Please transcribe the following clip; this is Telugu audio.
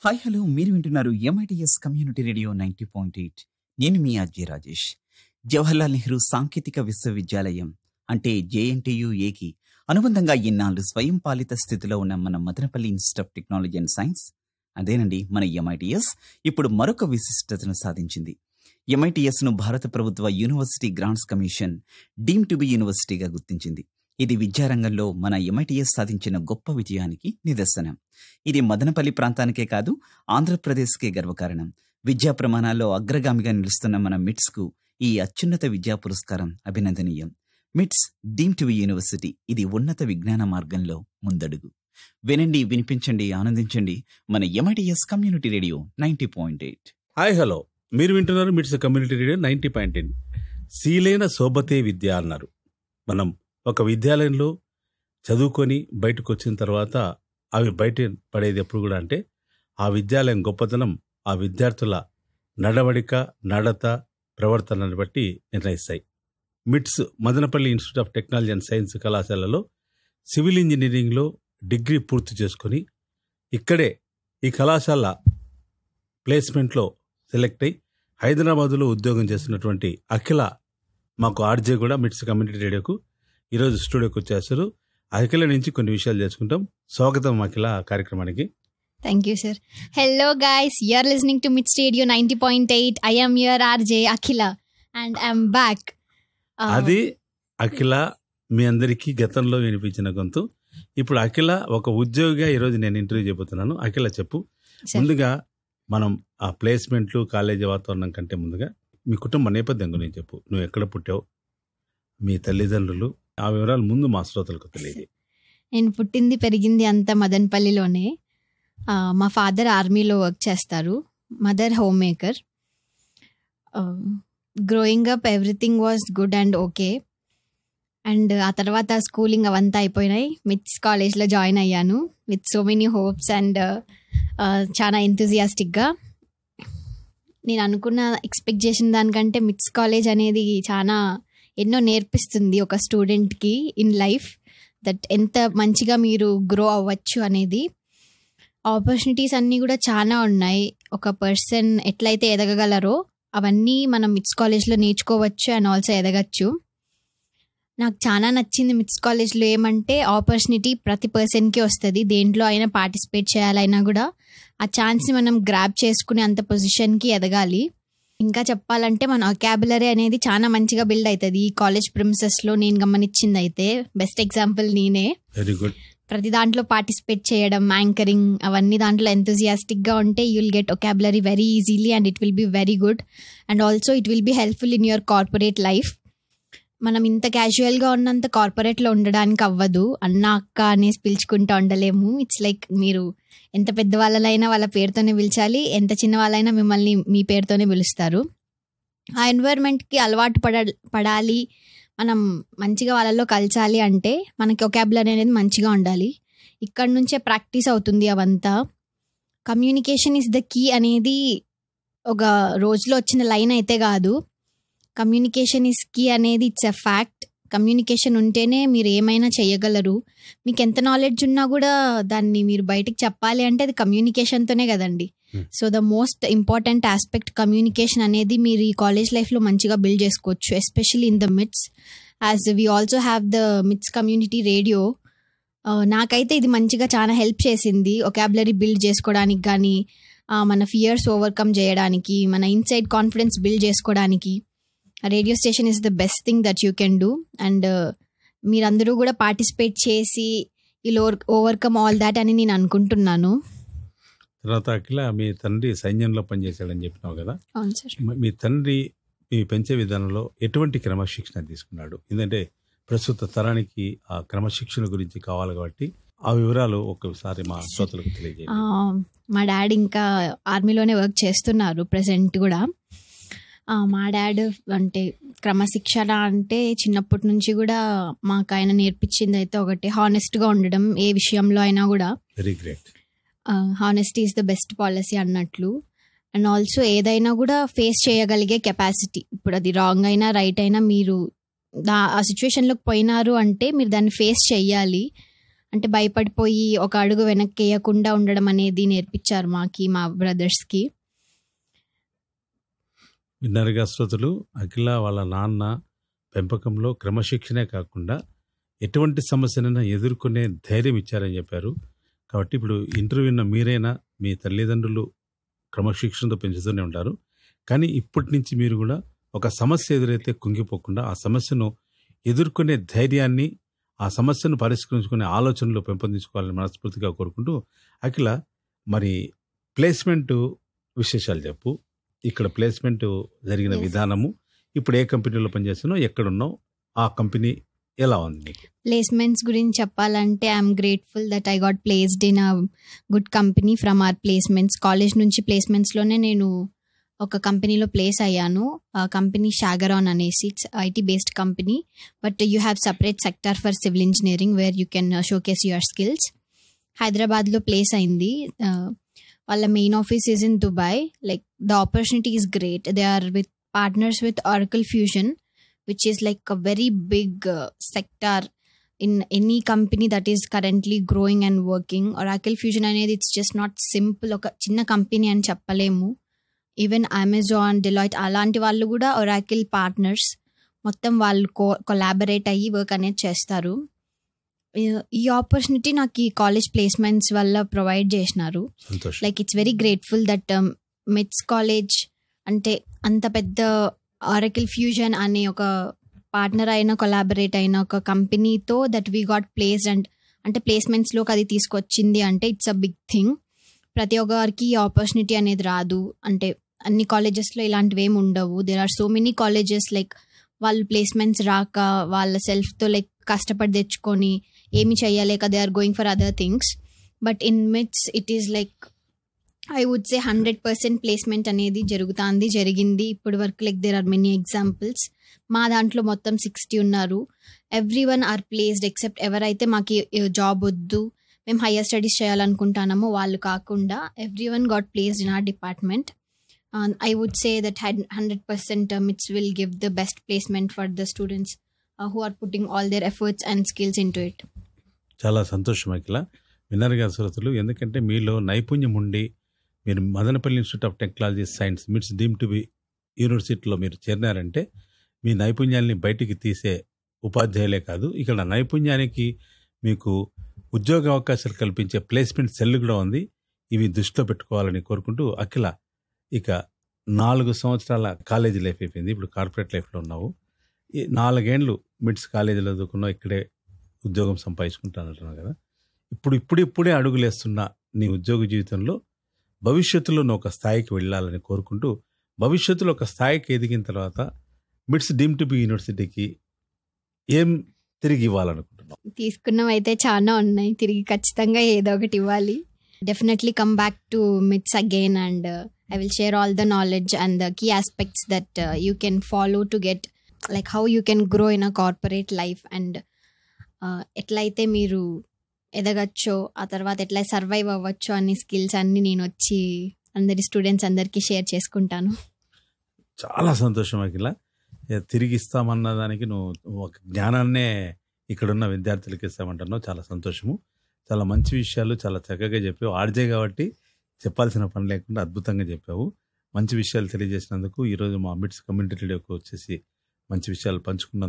హాయ్ హలో మీరు వింటున్నారు MITS community radio ninety point eight నేను మీ అజయ్ రాజేష్ జవహర్లాల్ నెహ్రూ సాంకేతిక విశ్వవిద్యాలయం అంటే జేఎన్టీయు ఏకి అనుబంధంగా ఇన్నాళ్ళు స్వయం పాలిత స్థితిలో ఉన్న మన Madanapalle institute of technology and science అదేనండి మన ఎంఐటిఎస్ ఇప్పుడు మరొక విశిష్టతను సాధించింది ఎంఐటిఎస్ ను భారత ప్రభుత్వ university grants commission deem to be యూనివర్సిటీగా గుర్తించింది ఇది విద్యారంగంలో మన ఎంఐటిఎస్ సాధించిన గొప్ప విజయానికి నిదర్శనం ఇది మదనపల్లి ప్రాంతానికే కాదు ఆంధ్రప్రదేశ్కే గర్వకారణం విద్యా ప్రమాణాల్లో అగ్రగామిగా నిలుస్తున్న మన మిట్స్ కు ఈ అత్యున్నత విద్యా పురస్కారం అభినందనీయం మిట్స్ డీమ్ టు యూనివర్సిటీ ఇది ఉన్నత విజ్ఞాన మార్గంలో ముందడుగు వినండి వినిపించండి ఆనందించండి మన MITS community radio ninety point eight hi hello మీరు వింటున్నారు MITS community radio ninety point eight శీలైన శోభతే విద్య అన్నారు మనం ఒక విద్యాలయంలో చదువుకొని బయటకు వచ్చిన తర్వాత అవి బయట పడేది ఎప్పుడు కూడా అంటే ఆ విద్యాలయం గొప్పతనం ఆ విద్యార్థుల నడవడిక నడత ప్రవర్తనను బట్టి నిర్ణయిస్తాయి MITS Madanapalle institute of technology and science కళాశాలలో సివిల్ ఇంజనీరింగ్లో డిగ్రీ పూర్తి చేసుకొని ఇక్కడే ఈ కళాశాల ప్లేస్మెంట్లో సెలెక్ట్ అయి హైదరాబాదులో ఉద్యోగం చేస్తున్నటువంటి అఖిల మాకు ఆర్జే కూడా మిట్స్ కమ్యూనిటీ రేడియోకు ఈరోజు స్టూడియోకి వచ్చేస్తారు అఖిల నుంచి కొన్ని విషయాలు తెలుసుకుంటాం స్వాగతం అఖిల కార్యక్రమానికి Thank you, sir. Hello, guys. You're listening to Mid Stereo 90.8. I am your RJ Akhila, and I'm back. Uh, అది అఖిల మీ అందరికీ గతంలో వినిపించిన గొంతు ఇప్పుడు అఖిల ఒక ఉద్యోగిగా ఈరోజు నేను ఇంటర్వ్యూ చేయబోతున్నాను అఖిల చెప్పు sir. ముందుగా మనం ఆ ప్లేస్మెంట్లు కాలేజీ వాతావరణం కంటే ముందుగా మీ కుటుంబ నేపథ్యం గురించి చెప్పు నువ్వు ఎక్కడ పుట్టావు మీ తల్లిదండ్రులు ఆ వివరాలు ముందు మా శ్రోతలకు తెలియదు నేను పుట్టింది పెరిగింది అంతా మదన్పల్లిలోనే ఆ, మా ఫాదర్ ఆర్మీలో వర్క్ చేస్తారు mother home maker growing up everything was good and okay and ఆ తర్వాత స్కూలింగ్ అవంతా అయిపోయినాయి మిట్స్ కాలేజ్లో జాయిన్ అయ్యాను with so many hopes and చాలా ఎంతూజియాస్టిక్గా నేను అనుకున్న ఎక్స్పెక్ట్ చేసిన దానికంటే మిట్స్ కాలేజ్ అనేది చాలా ఎన్నో నేర్పిస్తుంది ఒక స్టూడెంట్కి ఇన్ లైఫ్ దట్ ఎంత మంచిగా మీరు గ్రో అవ్వచ్చు అనేది ఆపర్చునిటీస్ అన్నీ కూడా చాలా ఉన్నాయి ఒక పర్సన్ ఎట్లయితే ఎదగగలరో అవన్నీ మనం మిట్స్ కాలేజ్లో నేర్చుకోవచ్చు అండ్ ఆల్సో ఎదగచ్చు నాకు చాలా నచ్చింది మిట్స్ కాలేజ్లో ఏమంటే ఆపర్చునిటీ ప్రతి పర్సన్కి వస్తుంది దేంట్లో అయినా పార్టిసిపేట్ చేయాలైనా కూడా ఆ ఛాన్స్ని మనం గ్రాప్ చేసుకునే అంత పొజిషన్కి ఎదగాలి ఇంకా చెప్పాలంటే మన అకాబులరీ అనేది చాలా మంచిగా బిల్డ్ అవుతుంది ఈ కాలేజ్ ప్రిన్సెస్లో నేను గమనించింది అయితే బెస్ట్ ఎగ్జాంపుల్ నేనే వెరీ గుడ్ ప్రతి దాంట్లో పార్టిసిపేట్ చేయడం యాంకరింగ్ అవన్నీ దాంట్లో enthusiastic గా ఉంటే you will get vocabulary very easily and it will be very good and also it will be helpful in your corporate life మనం ఇంత క్యాజువల్గా ఉన్నంత కార్పొరేట్లో ఉండడానికి అవ్వదు అన్న అక్క అనేసి పిలుచుకుంటూ ఉండలేము ఇట్స్ లైక్ మీరు ఎంత పెద్ద వాళ్ళైనా వాళ్ళ పేరుతోనే పిలిచాలి ఎంత చిన్న వాళ్ళైనా మిమ్మల్ని మీ పేరుతోనే పిలుస్తారు ఆ ఎన్వైర్న్మెంట్కి అలవాటు పడ పడాలి మనం మంచిగా వాళ్ళలో కలచాలి అంటే మనకి ఒకాబులరీ అనేది మంచిగా ఉండాలి ఇక్కడ నుంచే ప్రాక్టీస్ అవుతుంది అవంతా కమ్యూనికేషన్ ఇస్ ద కీ అనేది ఒక రోజులో వచ్చిన లైన్ అయితే కాదు కమ్యూనికేషన్ ఇస్ కీ అనేది ఇట్స్ ఎ ఫ్యాక్ట్ కమ్యూనికేషన్ ఉంటేనే మీరు ఏమైనా చేయగలరు మీకు ఎంత నాలెడ్జ్ ఉన్నా కూడా దాన్ని మీరు బయటికి చెప్పాలి అంటే అది కమ్యూనికేషన్తోనే కదండి Hmm. So the most important aspect communication అనేది మీరు ఈ కాలేజ్ లైఫ్లో మంచిగా బిల్డ్ చేసుకోవచ్చు especially in the MITS as we also have the MITS community radio నాకైతే ఇది మంచిగా చాలా హెల్ప్ చేసింది ఒకాబులరీ బిల్డ్ చేసుకోవడానికి కానీ మన ఫియర్స్ ఓవర్కమ్ చేయడానికి మన ఇన్సైడ్ కాన్ఫిడెన్స్ బిల్డ్ చేసుకోవడానికి radio station is the best thing that you can do and మీరందరూ కూడా పార్టిసిపేట్ చేసి ఇలా ఓవర్కమ్ ఆల్ దాట్ అని నేను అనుకుంటున్నాను తర్వాత అఖిల మీ తండ్రి సైన్యంలో పనిచేశాడని చెప్పినావు కదా అవును సార్ మ- మీ తండ్రి మీ పెంచే విధానంలో ఎటువంటి క్రమశిక్షణ తీసుకున్నాడు ఎందుకంటే ప్రస్తుత తరానికి ఆ క్రమశిక్షణ గురించి కావాలి కాబట్టి ఆ వివరాలు ఒకసారి మా శ్రోతలకు ఆ, తెలియజేయండి మా డాడీ ఇంకా ఆర్మీలోనే వర్క్ చేస్తున్నారు ప్రజెంట్ కూడా ఆ, మా డాడ్ అంటే క్రమశిక్షణ అంటే చిన్నప్పటి నుంచి కూడా మాకు ఆయన నేర్పించింది అయితే ఒకటి హానెస్ట్గా ఉండడం ఏ విషయంలో అయినా కూడా very great honesty is the best policy అన్నట్లు అండ్ ఆల్సో ఏదైనా కూడా ఫేస్ చేయగలిగే కెపాసిటీ ఇప్పుడు అది రాంగ్ అయినా రైట్ అయినా మీరు దా ఆ సిచ్యువేషన్లోకి పోయినారు అంటే మీరు దాన్ని ఫేస్ చెయ్యాలి అంటే భయపడిపోయి ఒక అడుగు వెనక్కి వేయకుండా ఉండడం అనేది నేర్పించారు మాకి మా బ్రదర్స్కి విన్నరుగా శ్రోతలు అఖిల వాళ్ళ నాన్న పెంపకంలో క్రమశిక్షణే కాకుండా ఎటువంటి సమస్యనైనా ఎదుర్కొనే ధైర్యం ఇచ్చారని చెప్పారు కాబట్టి ఇప్పుడు ఇంటర్వ్యూ విన్న మీరైనా మీ తల్లిదండ్రులు క్రమశిక్షణతో పెంచుతూనే ఉంటారు కానీ ఇప్పటి నుంచి మీరు కూడా ఒక సమస్య ఎదురైతే కుంగిపోకుండా ఆ సమస్యను ఎదుర్కొనే ధైర్యాన్ని ఆ సమస్యను పరిష్కరించుకునే ఆలోచనలు పెంపొందించుకోవాలని మనస్ఫూర్తిగా కోరుకుంటూ అఖిల మరి ప్లేస్మెంట్ విశేషాలు చెప్పు ఇక్కడ ప్లేస్మెంట్ జరిగిన Yes. విధానము ఇప్పుడు ఏ కంపెనీలో పనిచేస్తున్నావు ఎక్కడున్నావు ఆ కంపెనీ ఎలా ఉంది నీకు ప్లేస్మెంట్స్ గురించి చెప్పాలంటే I'm grateful that I got placed in a good company from our placements college నుంచి ప్లేస్మెంట్స్లోనే నేను ఒక కంపెనీలో ప్లేస్ అయ్యాను ఆ కంపెనీ షాగరాన్ అనేసి it's IT based company but you have separate sector for civil engineering where you can showcase your skills హైదరాబాద్లో ప్లేస్ అయింది ఆ, వాళ్ళ main office is in Dubai like the opportunity is great they are with partners with Oracle fusion which is like a very big uh, sector in any company that is currently growing and working oracle fusion అనేది ఇట్స్ జస్ట్ నాట్ సింపుల్ ఒక చిన్న కంపెనీ అని చెప్పలేము ఈవెన్ అమెజాన్ డిలాయిట్ అలాంటి వాళ్ళు కూడా ఒరాకిల్ పార్ట్నర్స్ మొత్తం వాళ్ళు కో కొలాబరేట్ అయ్యి వర్క్ అనేది చేస్తారు ఈ- ఈ ఆపర్చునిటీ నాకు ఈ కాలేజ్ ప్లేస్మెంట్స్ వల్ల ప్రొవైడ్ చేసినారు సంతోషం like it's very grateful that MITS college అంటే అంత పెద్ద ఆరకిల్ ఫ్యూజన్ అనే ఒక పార్ట్నర్ అయిన కొలాబరేట్ అయిన ఒక కంపెనీతో that we got place and అంటే ప్లేస్మెంట్స్లోకి అది తీసుకొచ్చింది అంటే ఇట్స్ అ బిగ్ థింగ్ ప్రతి ఒక్కరికి ఈ ఆపర్చునిటీ అనేది రాదు అంటే అన్ని కాలేజెస్లో ఇలాంటివి ఏమి ఉండవు there are so many colleges like వాళ్ళు ప్లేస్మెంట్స్ రాక వాళ్ళ సెల్ఫ్తో లైక్ కష్టపడి తెచ్చుకొని ఏమి చేయలేక they are going for other things but in MITS it is like I would say hundred percent placement అనేది జరుగుతుంది జరిగింది ఇప్పటి వరకు like there are many examples మా దాంట్లో మొత్తం సిక్స్టీ ఉన్నారు every one are placed except ఎవరైతే మాకు జాబ్ వద్దు మేము హయ్యర్ స్టడీస్ చేయాలనుకుంటున్నామో వాళ్ళు కాకుండా every one got placed in our department I would say that hundred percent MITS will give the best placement for the students who are putting all their efforts and skills into it చాలా సంతోషం అఖిల విన్నరుగా శ్రోతలు ఎందుకంటే మీలో నైపుణ్యం ఉండి మీరు Madanapalle institute of technology science MITS deem to be యూనివర్సిటీలో మీరు చేరినారంటే మీ నైపుణ్యాన్ని బయటికి తీసే ఉపాధ్యాయులే కాదు ఇక్కడ నైపుణ్యానికి మీకు ఉద్యోగ అవకాశాలు కల్పించే ప్లేస్మెంట్ సెల్ కూడా ఉంది ఇవి దృష్టిలో పెట్టుకోవాలని కోరుకుంటూ అఖిల ఇక నాలుగు సంవత్సరాల కాలేజీ లైఫ్ అయిపోయింది ఇప్పుడు కార్పొరేట్ లైఫ్లో ఉన్నావు ఈ నాలుగేండ్లు మిడ్స్ కాలేజీలో చదువుకున్నావు ఇక్కడే ఉద్యోగం సంపాదించుకుంటానంటున్నావు కదా ఇప్పుడు ఇప్పుడిప్పుడే అడుగులేస్తున్న నీ ఉద్యోగ జీవితంలో భవిష్యత్తులో నువ్వు ఒక స్థాయికి వెళ్ళాలని కోరుకుంటూ భవిష్యత్తులో ఒక స్థాయికి ఎదిగిన తర్వాత మిడ్స్ డీమ్ టు బి యూనివర్సిటీకి ఏం తిరిగి ఇవ్వాలనుకుంటున్నావు తీసుకున్నవి అయితే చాలా ఉన్నాయి తిరిగి ఖచ్చితంగా ఏదో ఒకటి ఇవ్వాలి definitely come back to MITS again and I will share all the knowledge and the key aspects that you can follow to get like how you can grow in a corporate life and ఎట్లయితే మీరు ఎదగచ్చో ఆ తర్వాత ఎట్లా సర్వైవ్ అవ్వచ్చో అన్ని స్కిల్స్ అన్ని నేను వచ్చి అందరి స్టూడెంట్స్ అందరికీ షేర్ చేసుకుంటాను చాలా సంతోషం అఖిల ఏ, తిరిగి ఇస్తామన్న దానికి నువ్వు ఒక జ్ఞానాన్నే ఇక్కడున్న విద్యార్థులకి ఇస్తామంటున్నావు చాలా సంతోషము చాలా మంచి విషయాలు చాలా చక్కగా చెప్పావు ఆర్జే కాబట్టి చెప్పాల్సిన పని లేకుండా అద్భుతంగా చెప్పావు మంచి విషయాలు తెలియజేసినందుకు ఈరోజు మా మిడ్స్ కమ్యూనిటీ రేడియోకి వచ్చేసి మంచి విషయాలు పంచుకున్నందుకు